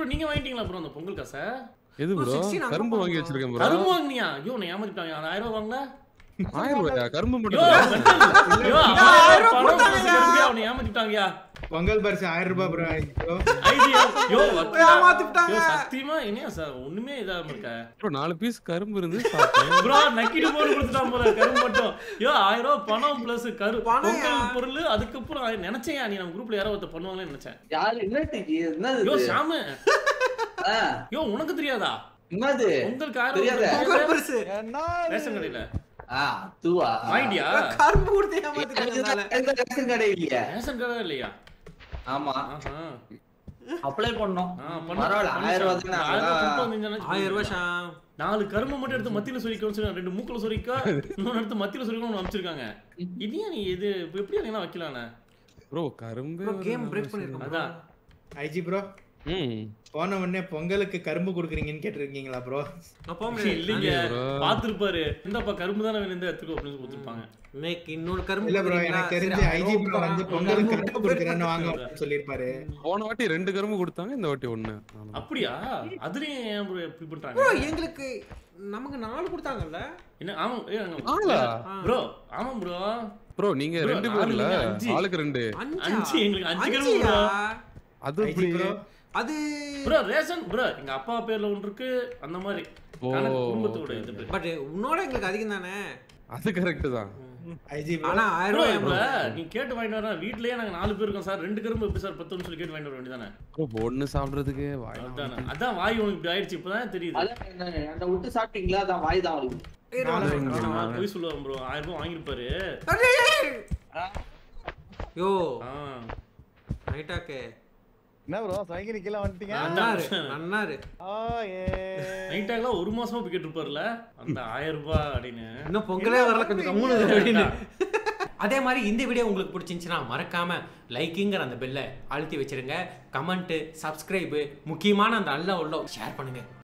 Bro நீங்க வாங்கிட்டீங்களா bro அந்த பொங்கல் காசை எது bro, ப்ரோ 16 அங்க கரும்பு வாங்கி போனோம். வச்சிருக்கேன் ப்ரோ கரும்பு வாங்குனியா ஐயோ நான் ஏமாத்திட்டாங்க அந்த ஆயிரம் ரூபாய் வாங்கல ஆயிரம் ரூபாயா கரும்பு ஐயோ மட்டும் mental. ஐயோ ஆயிரம் ரூபாய் பணம் போட்டாங்கய்யா. கொடுத்து அவனை ஏமாத்திட்டாங்கயா பொங்கல் பரிசு ஆயிரம் ரூபாய் ப்ரோ ப்ரோ ஐடியா யோ ஏமாத்திட்டாங்க. யோ சத்தியமா என்னையா சார் ஒண்ணுமே இதாம இருக்க ப்ரோ நாலு பீஸ் கரும்பு இருந்து சாப்பிட்டேன் ப்ரோ நக்கிட்டு போட்டு கொடுத்துட்டான் போல கரும்பு மட்டும் யோ ஆயிரம் ரூபாய் பணம் பிளஸ் கரு பணம்யா. பொங்கல் பொருள் அதுக்கப்புறம் ஆயிரம் நினைச்சேன் நீ நம்ம குரூப்ல யாரோ ஒருத்தர் பண்ணுவாங்கன்னு நினைச்சேன் யாரு என்னத்துக்கு என்னது யோ இது? ஷாமு ஆ, யோ உனக்கு தெரியாதா என்னது உங்களுக்கு தெரியாதே. ஆயிரம் பொங்கல் பரிசு ரேஷன் கடையில ஆ, தூவா வாங்கிட்டியா கரும்பு கொடுத்து ஏமாத்திட்டாங்க எந்த ரேஷன் கடை இல்லையா ரேஷன் கடை இல்லையா ஆமா ஆஹா. அப்ளை பண்ணோம் ஆ, பண்ணு, பரவாயில்ல பண்ணு ஆயிரம் ரூபாய் சார். தானே ஆயிரம் ரூபாய் அதெல்லாம். கொடுத்து வந்தீங்கன்னா ஆயிரம் ரூபாய் ஷாம் நாலு கரும்பு மட்டும் எடுத்து மத்தியில சொரிக்கணும்னு சொல்லி ரெண்டு மூக்குல சொரிக்க இன்னொன்னு எடுத்து மத்தியில சொரிக்கணும்னு அமைச்சிருக்காங்க இதையா நீ இது இப்ப எப்படி அதெல்லாம் வைக்கலானே ப்ரோ கரும்பு ப்ரோ கேம் பிரேக் பண்ணிருக்கோம் அதான் ஐஜி ப்ரோ ம் போன உடனே பொங்கலுக்கு கரும்பு கொடுக்குறீங்கன்னு கேட்டிருக்கீங்களா ப்ரோ நான் போக முடியாது இல்லைங்க bro. பாத்துருப்பாரு இந்தப்பா கரும்பு தானே வேணும் இந்த இடத்துக்கு அப்படின்னு கொடுத்துருப்பாங்க மேக் இன்னொரு கரும்பு இல்ல ப்ரோ கொடுக்குறீங்களா? எனக்கு தெரிஞ்சு சரி, ஐஜி ப்ரோ ஆயிரம் வந்து ரூபாய் பொங்கலுக்கு கரும்பு கரும்பு கொடுக்குறேன்னு வாங்க அப்படின்னு சொல்லியிருப்பாரு போன வாட்டி ரெண்டு கரும்பு கொடுத்தாங்க இந்த வாட்டி ஒண்ணு அப்படியா அதுலயும் ஏன் bro இப்படி ப்ரோ பண்றாங்க எங்களுக்கு நமக்கு நாலு கொடுத்தாங்கல்ல என்ன ஆமா ஆளா? ப்ரோ ஆமா ப்ரோ ப்ரோ நீங்க Bro, ரெண்டு நாலு பேர்ல இல்ல, அஞ்சு. ஆளுக்கு ரெண்டு அஞ்சா? அஞ்சு, எங்களுக்கு அஞ்சு கரும்பு அஞ்சுயா? அது ஐஜி ப்ரோ அது ப்ரோ ரேஷன் ப்ரோ எங்க அப்பா பேர்ல ஒன்று இருக்கு அந்த மாதிரி ஓ, கணக்கு குடும்பத்தோட இது பட் உன்னோட எங்களுக்கு அதிகம் தானே அது கரெக்ட் தான் ஐஜி ப்ரோ ஆனா ஆயிரம் ப்ரோ ரூபாய் இப்ப ஏமாத்து. நீ கேட்டு வாங்கிட்டு வரா வீட்லயே நாங்க நாலு பேர் இருக்கோம் சார் ரெண்டு கரும்பு எப்படி சார் பத்துன்னு சொல்லி கேட்டு வாங்கிட்டு வர வேண்டியதானே ப்ரோ ஒண்ணு சாப்பிடுறதுக்கு வாய் அதான் அதான் வாய் உனக்கு இப்படி ஆயிடுச்சு இப்பதான் தெரியுது அதான் என்ன, அந்த விட்டு சாப்பிட்டீங்களா அதான் வாய் தான் வருது ஏய், ரோ- நாலு நான் போய் சொல்லுவேன் ப்ரோ ஆயிரம் ரூபாய் வாங்கிருப்பாரு யோ ஆ. நைட்டாக்கு என்ன ப்ரோ சைக்கிள் கீழே வந்துட்டீங்க நன்னாரு நன்னாரு ஆ ஏ நைட் ஆகலாம் ஒரு மாசமா போய் கேட்டிருப்பாருல அந்த ஆயிரம் ரூபாய் அப்படின்னு இன்னும் பொங்கலே வரல கொஞ்சம் கம்முனு இரு அப்படின்னு அதே மாதிரி இந்த வீடியோ உங்களுக்கு பிடிச்சிருந்துச்சுன்னா மறக்காம லைக்குங்கிற அந்த பெல்லை அழுத்தி வச்சிருங்க கமெண்ட் சப்ஸ்கிரைபு முக்கியமான அந்த நல்ல உள்ள ஷேர் பண்ணுங்க